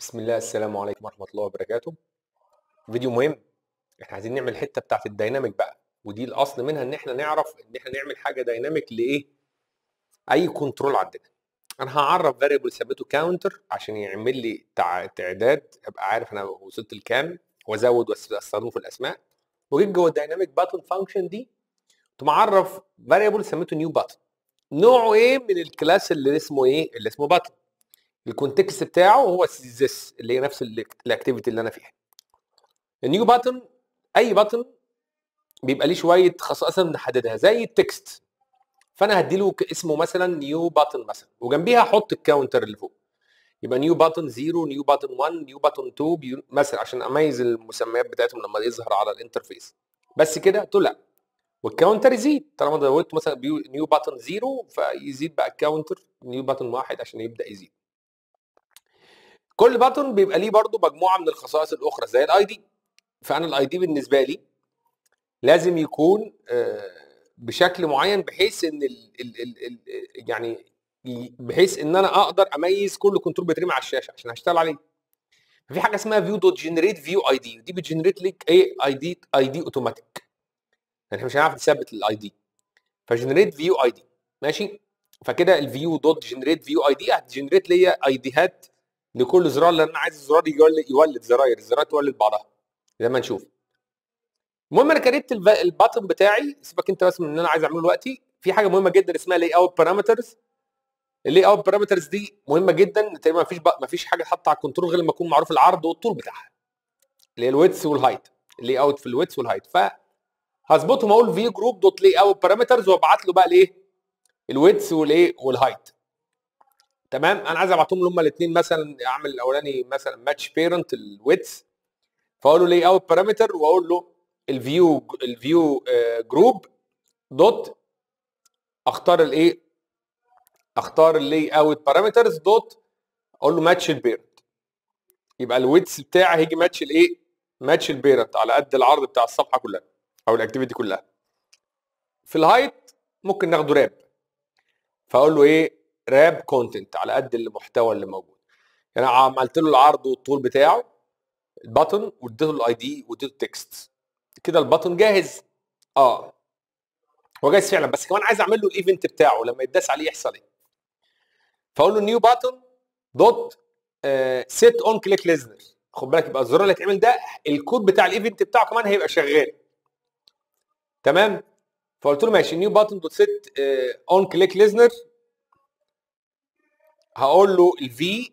بسم الله السلام عليكم ورحمة الله وبركاته فيديو مهم احنا عايزين نعمل الحتة بتاعت الديناميك بقى ودي الاصل منها ان احنا نعرف ان احنا نعمل حاجة ديناميك لايه اي كنترول عندنا انا هعرف فاريبل ثبته كاونتر عشان يعمل لي تع- تعداد ابقى عارف انا وصلت لكام وازود واستخدمه في الاسماء وجيت جوه الديناميك باتون فانكشن دي كنت معرف فاريبل سميته نيو باتون نوعه ايه من الكلاس اللي اسمه ايه اللي اسمه باتون الكونتكست بتاعه هو this اللي هي نفس الاكتيفيتي اللي انا فيها النيو باتون اي باتون بيبقى ليه شويه خصائص نحددها زي التكست فانا هديله ك- اسمه مثلا نيو باتون مثلا وجنبيها احط الكاونتر اللي فوق يبقى نيو باتون 0 نيو باتون 1 نيو باتون 2 بيو- مثلا عشان اميز المسميات بتاعتهم لما يظهر على الانترفيس بس كده قلت له لا والكاونتر يزيد طالما زودت مثلا بيو- نيو باتون 0 فيزيد بقى الكاونتر نيو باتون 1 عشان يبدا يزيد كل باتون بيبقى ليه برضو مجموعه من الخصائص الاخرى زي الاي دي فانا الاي دي بالنسبه لي لازم يكون آه، بشكل معين بحيث ان ال ال ال ال يعني ي- بحيث ان انا اقدر اميز كل كنترول بيترمي على الشاشه عشان هشتغل عليه ففي حاجه اسمها فيو دوت جنريت فيو اي دي دي بتجنريت لك ايه اي دي اي دي اوتوماتيك يعني احنا مش هنعرف نثبت الاي دي فجنريت فيو اي دي ماشي فكده الفيو دوت جنريت فيو اي دي هتجنريت ليا اي ديهات لكل زرار لان انا عايز الزرار يولد, يولد زراير الزراير تولد بعضها زي ما نشوف المهم انا كريت الب- الباتن بتاعي سيبك انت بس من اللي انا عايز اعمله دلوقتي في حاجه مهمه جدا اسمها لاي اوت بارامترز اللاي اوت بارامترز دي مهمه جدا تقريبا ما فيش ما فيش حاجه تحط على الكنترول غير لما يكون معروف العرض والطول بتاعها اللي هي الويدث والهايت اللاي اوت في الويدث والهايت فهظبطهم اقول في جروب دوت لاي اوت بارامترز وابعت له بقى الايه الويدث والايه والهايت تمام انا عايز ابعتهم له هما الاثنين مثلا اعمل الاولاني مثلا ماتش بيرنت الويدث فاقول له لاي اوت بارامتر واقول له الفيو الفيو جروب دوت اختار الايه اختار اللاي اوت بارامترز دوت اقول له ماتش البيرنت يبقى الويدث بتاعي هيجي ماتش الايه ماتش البيرنت على قد العرض بتاع الصفحه كلها او الاكتيفيتي كلها في الهايت ممكن ناخده راب فاقول له ايه راب كونتنت على قد المحتوى اللي موجود يعني أنا عملت له العرض والطول بتاعه الباتون واديته الاي دي واديته التكست كده الباتون جاهز اه هو جاهز فعلا بس كمان عايز اعمل له الايفنت بتاعه لما يتداس عليه يحصل ايه فاقول له نيو باتون دوت سيت اون كليك ليزنر خد بالك يبقى الزرار اللي هيتعمل ده الكود بتاع الايفنت بتاعه كمان هيبقى شغال تمام فقلت له ماشي نيو باتون دوت سيت اون كليك ليزنر هقول له الفي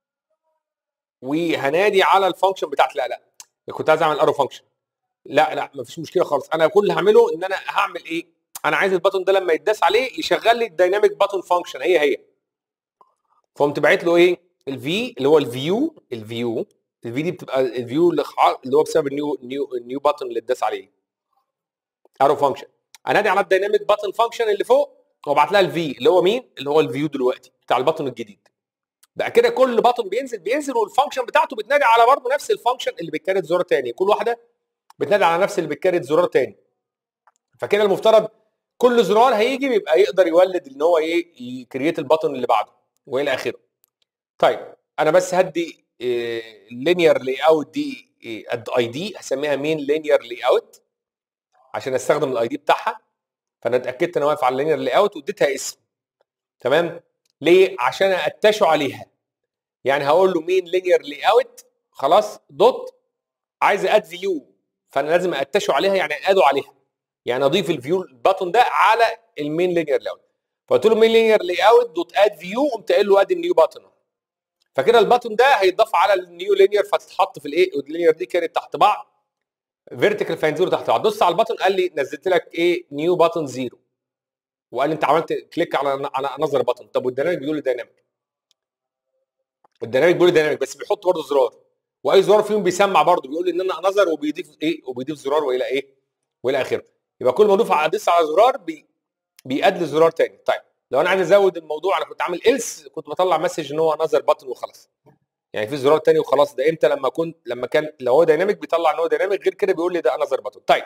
وهنادي على الفانكشن بتاعت لا لا كنت عايز اعمل ارو فانكشن لا لا مفيش مشكله خالص انا كل اللي هعمله ان انا هعمل ايه انا عايز الباتون ده لما يتداس عليه يشغل لي الدايناميك باتون فانكشن هي هي فقمت باعت له ايه الفي اللي هو الفيو الفيو الفي دي بتبقى الفيو اللي خ- اللي هو بسبب النيو نيو النيو باتون اللي اتداس عليه ارو فانكشن انادي على الدايناميك باتون فانكشن اللي فوق وابعت لها الفي اللي هو مين اللي هو الفيو دلوقتي بتاع الباتون الجديد بقى كده كل باتون بينزل بينزل والفانكشن بتاعته بتنادي على برضه نفس الفانكشن اللي بتكرت زرار تاني كل واحده بتنادي على نفس اللي بتكرت زرار تاني فكده المفترض كل زرار هيجي بيبقى يقدر يولد ان هو ايه يكريت الباتون اللي بعده والى اخره طيب انا بس هدي لينير لاي اوت دي اي دي هسميها مين لينير لاي اوت عشان استخدم الاي دي بتاعها فانا اتاكدت ان انا واقف على اللينير لاي اوت واديتها اسم تمام ليه عشان اتشوا عليها يعني هقول له مين لينير لاي اوت خلاص دوت عايز اد فيو فانا لازم اتشوا عليها يعني ادوا عليها يعني اضيف الفيو الباتون ده على المين لينير لاي اوت فقلت له مين لينير لاي اوت دوت اد فيو قمت قايل له اد النيو باتون فكده الباتون ده هيتضاف على النيو لينير فتتحط في الايه واللينير دي كانت تحت بعض فيرتيكال فينزلوا تحت بعض دوس على الباتون قال لي نزلت لك ايه نيو باتون زيرو وقال لي انت عملت كليك على على نظر باتون طب والديناميك بيقول لي دايناميك الديناميك بيقول لي دايناميك بس بيحط برضه زرار واي زرار فيهم بيسمع برضه بيقول لي ان انا نظر وبيضيف ايه وبيضيف زرار والى ايه والى اخره يبقى كل ما اضيف ادوس على زرار بي بيأد لزرار تاني طيب لو انا عايز ازود الموضوع انا كنت عامل إلس كنت بطلع مسج ان هو نظر باتون وخلاص يعني في زرار تاني وخلاص ده امتى لما كنت لما كان لو هو دايناميك بيطلع ان هو دايناميك غير كده بيقول لي ده نظر باتون طيب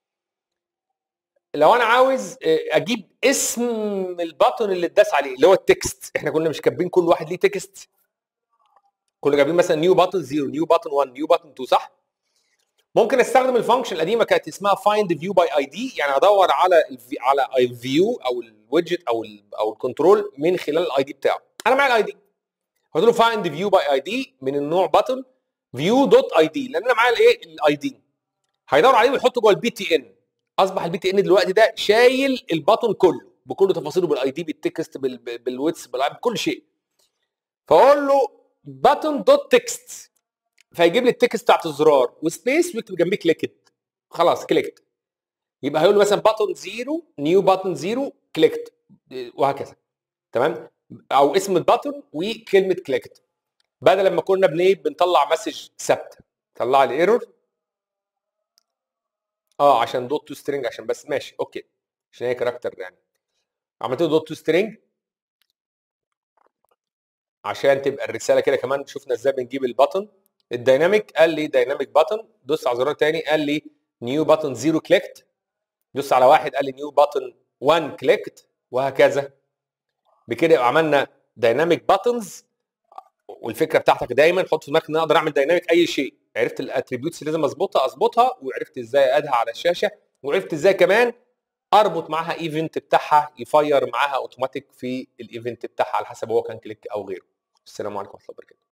لو انا عاوز آه، اجيب اسم الباتون اللي اتداس عليه اللي هو التكست احنا كنا مش كاتبين كل واحد ليه تكست كنا جايبين مثلا نيو باتن 0 نيو باتن 1 نيو باتن 2 صح ممكن استخدم الفانكشن القديمه كانت اسمها فايند فيو باي اي دي يعني ادور على الفي على الفيو او الويدجت او ال او الكنترول من خلال الاي دي بتاعه انا معايا الاي دي قلت له فايند فيو باي اي دي من النوع باتن فيو دوت اي دي لان انا معايا الايه الاي دي هيدور عليه ويحطه جوه البي تي ان اصبح البي تي ان دلوقتي ده شايل الباتن كله بكل تفاصيله بالاي دي بالتكست بالويتس بكل شيء فاقول له باتن دوت تكست فيجيب لي التكست بتاعت الزرار وسبيس ويكتب جنبيه كليكت خلاص كليكت يبقى هيقول له مثلا باتن زيرو نيو باتن زيرو كليكت وهكذا تمام او اسم الباتن وكلمه كليكت بدل لما كنا بنيه بنطلع مسج ثابته طلع لي ايرور اه عشان دوت تو سترينج عشان بس ماشي اوكي عشان هي كاركتر يعني عملت له دوت تو سترينج عشان تبقى الرساله كده كمان شفنا ازاي بنجيب الباتن الدايناميك قال لي دايناميك باتن دوس على زرار تاني قال لي نيو باتن زيرو كليكت دوس على واحد قال لي نيو باتن 1 كليكت وهكذا بكده يبقى عملنا دايناميك باتنز والفكره بتاعتك دايما حط في دماغك ان انا اقدر اعمل دايناميك اي شيء عرفت الاتريبيوتس اللي لازم اظبطها اظبطها وعرفت ازاي ادها على الشاشه وعرفت ازاي كمان اربط معاها ايفنت بتاعها يفير معاها اوتوماتيك في الايفنت بتاعها على حسب هو كان كليك او غيره السلام عليكم ورحمه الله وبركاته